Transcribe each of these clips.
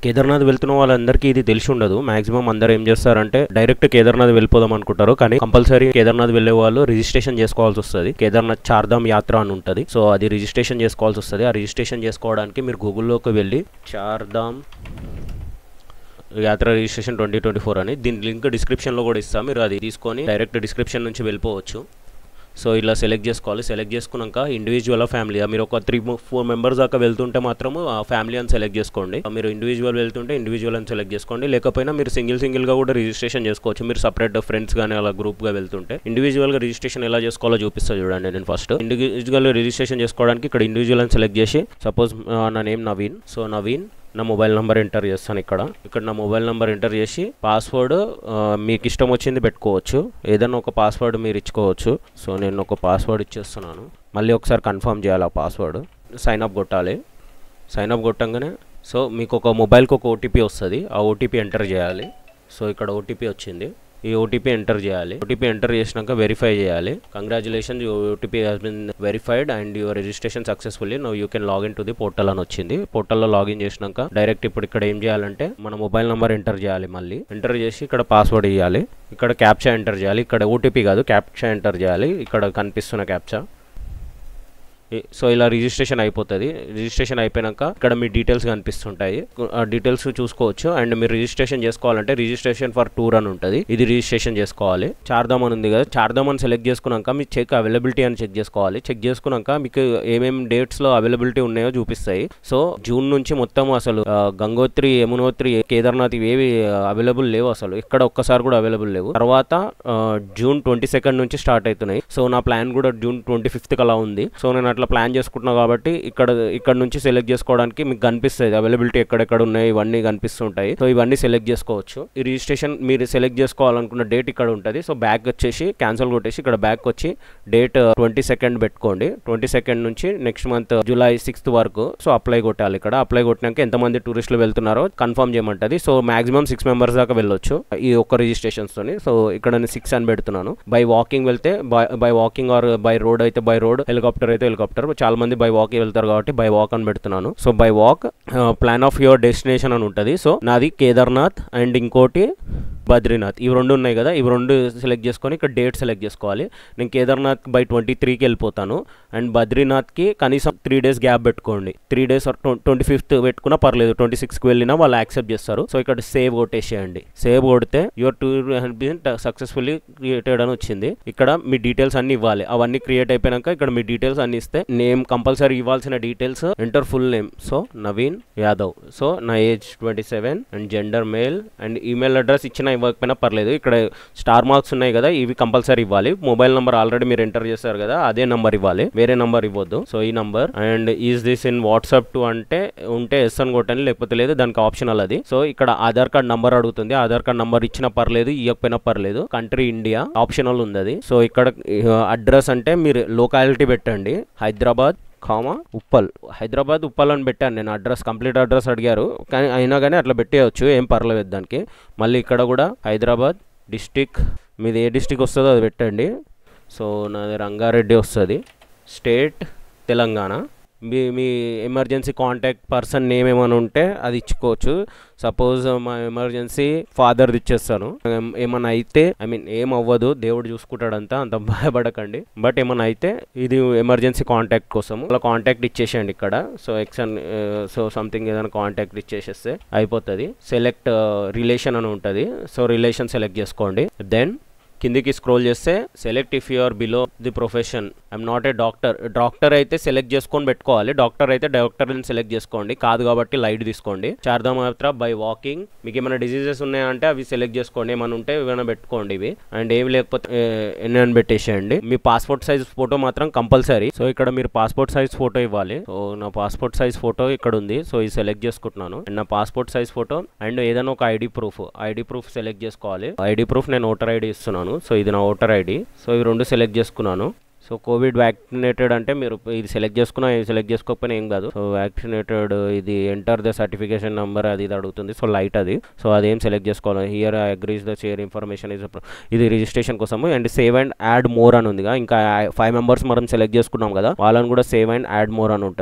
కేదార్నాథ్ వెళ్తున్న వాళ్ళందరికీ ఇది తెలిసి ఉండదు మాక్సిమం అందరూ ఏం చేస్తారంటే డైరెక్ట్ కేదార్నాథ్ వెళ్ళిపోదాం అనుకుంటారు కానీ కంపల్సరీ కేదార్నాథ్ వెళ్ళే వాళ్ళు రిజిస్ట్రేషన్ చేసుకోవాల్సి వస్తుంది కేదార్నాథ్ చార్ధామ్ యాత్ర అని ఉంటుంది సో అది రిజిస్ట్రేషన్ చేసుకోవాల్సి వస్తుంది ఆ రిజిస్ట్రేషన్ చేసుకోవడానికి మీరు గూగుల్లోకి వెళ్ళి చార్ధామ్ యాత్ర రిజిస్ట్రేషన్ ట్వంటీ ట్వంటీ ఫోర్ అని దీని లింక్ డిస్క్రిప్షన్లో కూడా ఇస్తాం మీరు అది తీసుకొని డైరెక్ట్ డిస్క్రిప్షన్ నుంచి వెళ్ళిపోవచ్చు సో ఇలా సెలెక్ట్ చేసుకోవాలి సెలెక్ట్ చేసుకున్నాక ఇండివిజువల్ ఫ్యామిలీ మీరు ఒక త్రీ ఫోర్ మెంబర్స్ దాకా వెళ్తుంటే మాత్రము ఆ ఫ్యామిలీ అని సెలెక్ట్ చేసుకోండి మీరు ఇండివిజువల్ వెళ్తుంటే ఇండివిజువల్ అని సెలెక్ట్ చేసుకోండి లేకపోయినా మీరు సింగిల్ సింగిల్గా కూడా రిజిస్ట్రేషన్ చేసుకోవచ్చు మీరు సపరేట్ ఫ్రెండ్స్ కానీ అలా గ్రూప్గా వెళ్తుంటే ఇండివిజువల్గా రిజిస్ట్రేషన్ ఎలా చేసుకోవాలో చూపిస్తా చూడండి నేను ఫస్ట్ ఇండివిజువల్ రిజిస్ట్రేషన్ చేసుకోవడానికి ఇక్కడ ఇండివిజువల్ అని సెలెక్ట్ చేసి సపోజ్ నా నేమ్ నవీన్ సో నవీన్ నా మొబైల్ నెంబర్ ఎంటర్ చేస్తాను ఇక్కడ ఇక్కడ నా మొబైల్ నెంబర్ ఎంటర్ చేసి పాస్వర్డ్ మీకు ఇష్టం వచ్చింది పెట్టుకోవచ్చు ఏదైనా ఒక పాస్వర్డ్ మీరు ఇచ్చుకోవచ్చు సో నేను ఒక పాస్వర్డ్ ఇచ్చేస్తున్నాను మళ్ళీ ఒకసారి కన్ఫర్మ్ చేయాలి ఆ పాస్వర్డ్ సైన్ అప్ కొట్టాలి సైన్ అప్ కొట్టంగానే సో మీకు ఒక మొబైల్కి ఒక ఓటీపీ వస్తుంది ఆ ఓటీపీ ఎంటర్ చేయాలి సో ఇక్కడ ఓటీపీ వచ్చింది ఈ ఓటీపీ ఎంటర్ చేయాలి ఓటీపీ ఎంటర్ చేసినాక వెరిఫై చేయాలి congratulation OTP has been verified and your registration successfully now you can login to the portal అని వచ్చింది పోర్టల్లో లాగిన్ చేసినాక డైరెక్ట్ ఇప్పుడు ఇక్కడ ఏం చేయాలంటే మన మొబైల్ నెంబర్ ఎంటర్ చేయాలి మళ్ళీ ఎంటర్ చేసి ఇక్కడ పాస్వర్డ్ ఇవ్వాలి ఇక్కడ క్యాప్చా ఎంటర్ చేయాలి ఇక్కడ ఓటీపీ కాదు క్యాప్చా ఎంటర్ చేయాలి ఇక్కడ కనిపిస్తున్న క్యాప్చా ఈ- సో ఇలా రిజిస్ట్రేషన్ అయిపోతుంది రిజిస్ట్రేషన్ అయిపోయాక ఇక్కడ మీ డీటెయిల్స్ కనిపిస్తుంటాయి ఆ డీటెయిల్స్ చూసుకోవచ్చు అండ్ మీరు రిజిస్ట్రేషన్ చేసుకోవాలంటే రిజిస్ట్రేషన్ ఫర్ టూర్ అని ఉంటుంది ఇది రిజిస్ట్రేషన్ చేసుకోవాలి చార్ధామ్ అని ఉంది కదా చార్ధామ్ అని సెలెక్ట్ చేసుకున్నాక మీ చెక్ అవైలబిలిటీ అని చెక్ చేసుకోవాలి చెక్ చేసుకున్నాక మీకు ఏమేమి డేట్స్లో అవైలబిలిటీ ఉన్నాయో చూపిస్తాయి సో జూన్ నుంచి మొత్తం అసలు ఆ, గంగోత్రి యమునోత్రి కేదార్నాథ్ ఇవేవి అవైలబుల్ లేవు అసలు ఇక్కడ ఒక్కసారి కూడా అవైలబుల్ లేవు తర్వాత ఆ, జూన్ ట్వంటీ సెకండ్ నుంచి స్టార్ట్ అవుతున్నాయి సో నా ప్లాన్ కూడా జూన్ ట్వంటీ ఫిఫ్త్ అలా ఉంది సో నేను అట్లా ప్లాన్ చేసుకుంటున్నా కాబట్టి ఇక్కడ ఇక్కడ నుంచి సెలెక్ట్ చేసుకోవడానికి మీకు కనిపిస్తుంది అవైలబిలిటీ ఎక్కడెక్కడ ఉన్నాయి ఇవన్నీ కనిపిస్తుంటాయి సో ఇవన్నీ సెలెక్ట్ చేసుకోవచ్చు ఈ రిజిస్ట్రేషన్ మీరు సెలెక్ట్ చేసుకోవాలనుకున్న డేట్ ఇక్కడ ఉంటుంది సో బ్యాక్ వచ్చేసి క్యాన్సిల్ కొట్టేసి ఇక్కడ బ్యాక్ వచ్చి డేట్ ట్వంటీ సెకండ్ పెట్టుకోండి ట్వంటీ సెకండ్ నుంచి నెక్స్ట్ మంత్ జూలై సిక్స్త్ వరకు సో అప్లై కొట్టాలి ఇక్కడ అప్లై కొట్టినాక ఎంతమంది టూరిస్టులు వెళ్తున్నారో కన్ఫర్మ్ చేయమంటది సో మాక్సిమం సిక్స్ మెంబర్స్ దాకా వెళ్ళొచ్చు ఈ ఒక్క రిజిస్ట్రేషన్స్ తోని సో ఇక్కడ నేను సిక్స్ అని పెడుతున్నాను బై వాకింగ్ వెళ్తే by walking or by road అయితే బై రోడ్ హెలికాప్టర్ అయితే హెలికాప్టర్ చాలా మంది బై వాక్ వెళ్తారు కాబట్టి బై వాక్ అని పెడుతున్నాను so by walk plan of your destination అని ఉంటుంది సో నాది కేదార్నాథ్ అండ్ ఇంకోటి బద్రీనాథ్ ఇవి రెండు ఉన్నాయి కదా ఇవి రెండు సెలెక్ట్ చేసుకొని ఇక్కడ డేట్ సెలెక్ట్ చేసుకోవాలి నేను కేదార్నాథ్ బై ట్వంటీ త్రీకి వెళ్ళిపోతాను అండ్ బద్రీనాథ్కి కనీసం త్రీ డేస్ గ్యాప్ పెట్టుకోండి త్రీ డేస్ ట్వంటీ ఫిఫ్త్ పెట్టుకున్నా పర్లేదు ట్వంటీ సిక్స్కి వెళ్ళినా వాళ్ళు యాక్సెప్ట్ చేస్తారు సో ఇక్కడ సేవ్ కొట్టేసేయండి సేవ్ కొడితే your tour been successfully created అని వచ్చింది ఇక్కడ మీ డీటెయిల్స్ అన్ని ఇవ్వాలి అవన్నీ క్రియేట్ అయిపోయాక ఇక్కడ మీ డీటెయిల్స్ అన్ని ఇస్తే నేమ్ కంపల్సరీ ఇవ్వాల్సిన details enter full name so Naveen Yadav so నా age twenty seven and gender male and email address ఇచ్చినా ఇవ్వకపోయినా పర్లేదు ఇక్కడ స్టార్ మార్క్స్ ఉన్నాయి కదా ఇవి కంపల్సరీ ఇవ్వాలి మొబైల్ నెంబర్ ఆల్రెడీ మీరు ఎంటర్ చేశారు కదా అదే నంబర్ ఇవ్వాలి వేరే నంబర్ ఇవ్వద్దు సో ఈ number and is this in WhatsApp to అంటే ఉంటే ఎస్ అని కొట్టండి లేకపోతే లేదు దానికి ఆప్షనల్ అది సో ఇక్కడ ఆధార్ కార్డ్ నంబర్ అడుగుతుంది ఆధార్ కార్డ్ నంబర్ ఇచ్చినా పర్లేదు ఇవ్వకపోయినా పర్లేదు కంట్రీ ఇండియా ఆప్షనల్ ఉంది అది సో ఇక్కడ అడ్రస్ అంటే మీరు లోకాలిటీ పెట్టండి హైదరాబాద్ కామా ఉప్పల్ హైదరాబాద్ ఉప్పల్ అని పెట్టాను నేను అడ్రస్ కంప్లీట్ అడ్రస్ అడిగారు కానీ అయినా కానీ అట్లా పెట్టేయచ్చు ఏం పర్లేదు దానికి మళ్ళీ ఇక్కడ కూడా హైదరాబాద్ డిస్టిక్ మీది ఏ డిస్టిక్ వస్తుందో అది పెట్టండి సో నాది రంగారెడ్డి వస్తుంది స్టేట్ తెలంగాణ మీ మీ ఎమర్జెన్సీ కాంటాక్ట్ పర్సన్ నేమ్ ఏమైనా ఉంటే అది ఇచ్చుకోవచ్చు సపోజ్ మా ఎమర్జెన్సీ ఫాదర్ది ఇచ్చేస్తాను ఏం- ఏమన్నా అయితే ఐ మీన్ ఏం అవ్వదు దేవుడు చూసుకుంటాడంతా అంత భయపడకండి బట్ ఏమన్నా అయితే ఇది ఎమర్జెన్సీ కాంటాక్ట్ కోసం అలా కాంటాక్ట్ ఇచ్చేసేయండి ఇక్కడ సో ఎక్సన్ సో సంథింగ్ ఏదైనా కాంటాక్ట్ ఇచ్చేసేస్తే అయిపోతుంది సెలెక్ట్ రిలేషన్ అని ఉంటుంది సో రిలేషన్ సెలెక్ట్ చేసుకోండి దెన్ కిందికి స్క్రోల్ చేస్తే select if you're below the profession I'm not a doctor doctor అయితే సెలెక్ట్ చేసుకొని పెట్టుకోవాలి డాక్టర్ అయితే డాక్టర్ని సెలెక్ట్ చేసుకోండి కాదు కాబట్టి లైట్ తీసుకోండి చార్ధామ్ యాత్ర బై వాకింగ్ మీకు ఏమైనా డిసీజెస్ ఉన్నాయంటే అవి సెలెక్ట్ చేసుకోండి ఏమైనా ఉంటే ఏమైనా పెట్టుకోండి ఇవి అండ్ ఏమి లేకపోతే ఏ, ఎన్ని అని పెట్టేసేయండి మీ పాస్పోర్ట్ సైజ్ ఫోటో మాత్రం కంపల్సరీ సో ఇక్కడ మీరు పాస్పోర్ట్ సైజ్ ఫోటో ఇవ్వాలి సో నా పాస్పోర్ట్ సైజ్ ఫోటో ఇక్కడ ఉంది సో ఇది సెలెక్ట్ చేసుకుంటున్నాను అండ్ నా పాస్పోర్ట్ సైజ్ ఫోటో అండ్ ఏదైనా ఒక ID proof ID proof select చేసుకోవాలి ఐడి ప్రూఫ్ నేను ఓటర్ ఐడి ఇస్తున్నాను సో ఇది నా ఓటర్ ఐడి సో ఇవి రెండు సెలెక్ట్ చేసుకున్నాను సో కోవిడ్ వ్యాక్సినేటెడ్ అంటే మీరు ఇది సెలెక్ట్ చేసుకున్నా ఇది సెలెక్ట్ చేసుకోకపోయినా ఏం కాదు సో వ్యాక్సినేటెడ్ ఇది ఎంటర్ ద సర్టిఫికేషన్ నెంబర్ అది ఇది అడుగుతుంది సో లైట్ అది సో అదేం సెలెక్ట్ చేసుకోవాలి here I agrees the share information is ఇది రిజిస్ట్రేషన్ కోసము and save and add more అని ఉందిగా ఇంకా ఫైవ్ మెంబర్స్ మనం సెలెక్ట్ చేసుకున్నాం కదా వాళ్ళని కూడా సేవ్ అండ్ యాడ్ మోర్ అని ఉంటుంది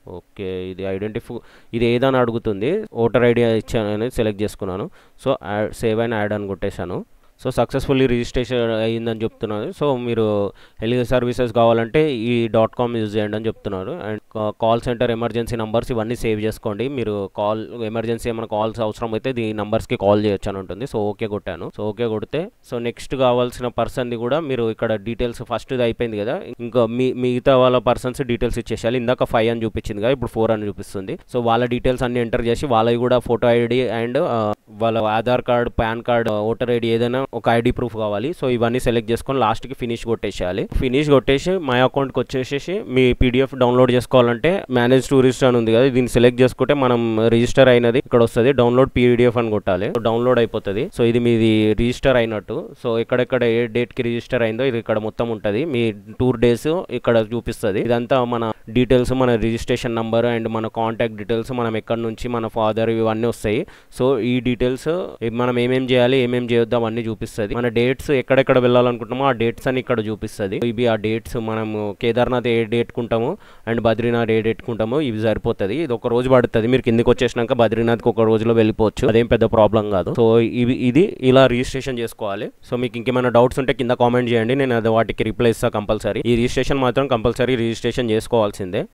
ఓకే ఇది ఐడెంటిఫై ఇది ఏదని అడుగుతుంది ఓటర్ ఐడి ఇచ్చాను అనేది సెలెక్ట్ చేసుకున్నాను so add save and add అని కొట్టేశాను సో సక్సెస్ఫుల్లీ రిజిస్ట్రేషన్ అయ్యిందని చెప్తున్నారు సో మీరు హెల్త్ సర్వీసెస్ కావాలంటే ఈ డాట్ కామ్ యూజ్ చేయండి అని చెప్తున్నారు and call centre emergency numbers ఇవన్నీ సేవ్ చేసుకోండి మీరు కాల్ ఎమర్జెన్సీ ఏమైనా కాల్స్ అవసరం అయితే ఈ నంబర్స్కి కాల్ చేయొచ్చు అని ఉంటుంది సో ఓకే కొట్టాను సో ఓకే కొడితే సో నెక్స్ట్ కావాల్సిన పర్సన్ది కూడా మీరు ఇక్కడ డీటెయిల్స్ ఫస్ట్ ఇది అయిపోయింది కదా ఇంకా మీ మిగతా వాళ్ళ పర్సన్స్ డీటెయిల్స్ ఇచ్చేసాలి ఇందాక ఫైవ్ అని చూపించింది కదా ఇప్పుడు ఫోర్ అని చూపిస్తుంది సో వాళ్ళ డీటెయిల్స్ అన్ని ఎంటర్ చేసి వాళ్ళవి కూడా ఫోటో ఐడి అండ్ వాళ్ళ Aadhaar card PAN card voter ID ఏదైనా ఒక ఐడి ప్రూఫ్ కావాలి సో ఇవన్నీ సెలెక్ట్ చేసుకొని లాస్ట్కి ఫినిష్ కొట్టేసేయాలి ఫినిష్ కొట్టేసి మై అకౌంట్కి వచ్చేసేసి మీ పీడిఎఫ్ డౌన్లోడ్ చేసుకోవాలంటే మేనేజ్ టూరిస్ట్ అని ఉంది కదా దీన్ని సెలెక్ట్ చేసుకుంటే మనం రిజిస్టర్ అయినది ఇక్కడ వస్తుంది డౌన్లోడ్ పీడిఎఫ్ అని కొట్టాలి డౌన్లోడ్ అయిపోతుంది సో ఇది మీది రిజిస్టర్ అయినట్టు సో ఎక్కడెక్కడ ఏ డేట్కి రిజిస్టర్ అయిందో ఇది ఇక్కడ మొత్తం ఉంటుంది మీ టూర్ డేస్ ఇక్కడ చూపిస్తుంది ఇదంతా మన డీటెయిల్స్ మన రిజిస్ట్రేషన్ నంబర్ అండ్ మన కాంటాక్ట్ డీటెయిల్స్ మనం ఎక్కడి నుంచి మన ఫాదర్ ఇవన్నీ వస్తాయి సో ఈ డీటెయిల్స్ మనం ఏమేం చేయాలి ఏమేం చేయొద్దు అవన్నీ చూపిస్తుంది మన డేట్స్ ఎక్కడెక్కడ వెళ్ళాలనుకుంటామో ఆ డేట్స్ అని ఇక్కడ చూపిస్తుంది ఇవి ఆ డేట్స్ మనం కేదార్నాథ్ ఏ డేట్ కుంటాము అండ్ బద్రీనాథ్ ఏ డేట్ కుంటామో ఇవి సరిపోతుంది ఇది ఒక రోజు పడుతుంది మీరు కిందికి వచ్చేసినాక బద్రీనాథ్కి ఒక రోజులో వెళ్ళిపోవచ్చు అదేం పెద్ద ప్రాబ్లం కాదు సో ఇవి ఇది ఇలా రిజిస్ట్రేషన్ చేసుకోవాలి సో మీకు ఇంకేమైనా డౌట్స్ ఉంటే కింద కామెంట్ చేయండి నేను అది వాటికి రిప్లై ఇస్తాను కంపల్సరీ ఈ రిజిస్ట్రేషన్ మాత్రం కంపల్సరీ రిజిస్ట్రేషన్ చేసుకోవాల్సిందే